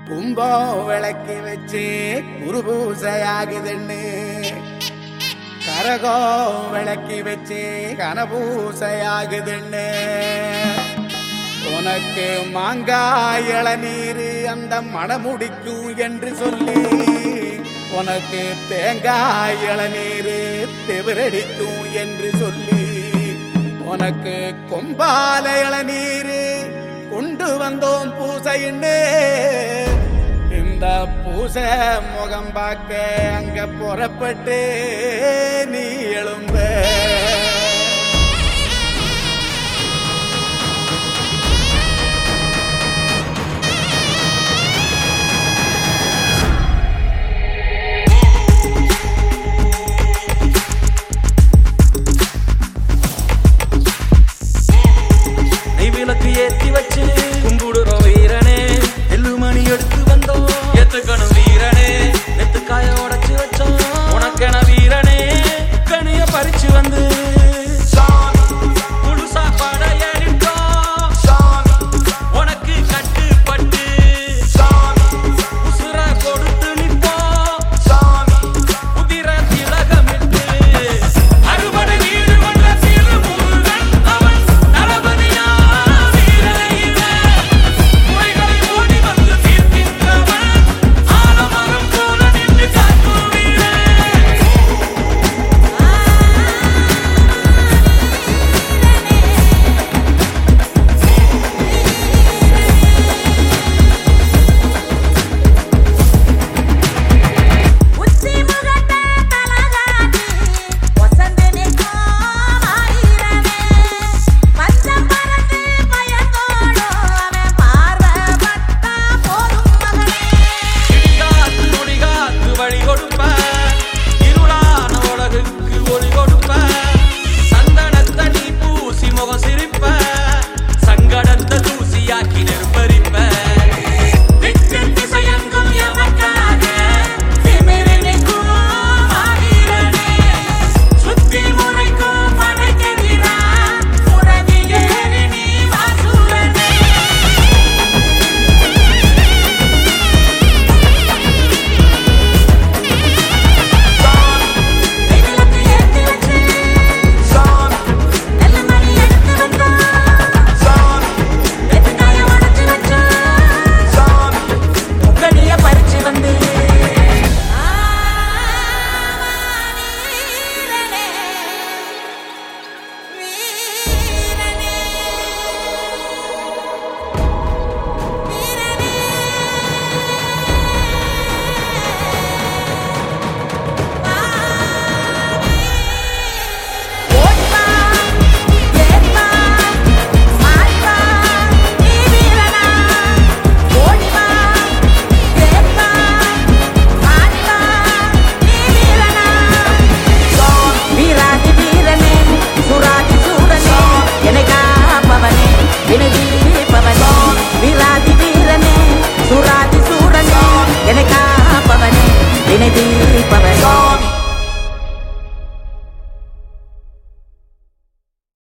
கும்பம் விளக்கி வச்சு குருபூசையாகுதுன்னு கரகம் விளக்கி வச்சு கனபூசையாகுதுன்னு உனக்கு மாங்காய் இளநீர் அந்த மணமுடிக்கும் என்று சொல்லி உனக்கு தேங்காய் இளநீர் தெவிரடிக்கும் என்று சொல்லி உனக்கு கொம்பால இளநீர் கொண்டு வந்தோம் பூசைன்னு இந்த பூசை முகம் பார்க்க அங்க புறப்பட்டு நீ எழும்ப நெய்விளக்கு ஏத்தி வச்சு கும்பிடுறோம் வீரனே எள்ளு மணி எடுத்து வந்தோம் எத்துக்கணும் வீரனே நெத்துக்காய உடைச்சு வச்சோம் உனக்கென வீரனே கனிய பறிச்சு வந்து முழு சாப்பாடை ஏறிட்டோம் உனக்கு கட்டுப்பட்டு உசுர கொடுத்து நிப்போம் உதிர திலகமிட்டு அறுபடை வீடு கொண்ட திருமுருகன் அவன் தளபதியா வீரனையிலே குறைகளை ஓடி வந்து தீர்க்கின்றவன் ஆலமரம் போல நின்று காக்கும் வீரன் உச்சி முகட்ட தலகாட்டி வசந்து நிற்கும் ஆயிரமே பஞ்சம் பறந்து பயந்தோடோ அவன் பார்வைப்பட்டா போதும் மகனே இடிகாத்து நொடிகாத்து வழி கொடுப்ப இருளான உலகுக்கு ஒளி கொடுப்ப சந்தனத்தை நீ பூசி முகம் சிரிப்ப சங்கடத்தை தூசியாக்கி நெருப்பரிப்ப விட்டு திசையெங்கும் எமக்காக திமிரு நிற்கும் ஆகிரனே. சுத்தி முறைக்கும் படைக்கெதிரா உறவி ஏறி நீ வாசூரனே விளக்கு ஏத்தி வச்சு நல்ல மணி எடுத்து வந்தோம் எதுக்காய உடைச்சு வச்சோம் கனிய பறிச்சு வந்து வீரனே வீரனே வீரனே ஓட்பா ஏற்பா மாட்பா நீ வீரனா ஓட்பா ஏற்பா மாட்பா நீ வீரனா வீராதி வீரனே சுராதி சூரனே என்னை காப்பவனே என்னை தீர்ப்பவனே வீராதி வீரனே சுராதி சூரனே என்னை காப்பவனே என்னை தீர்ப்பவனே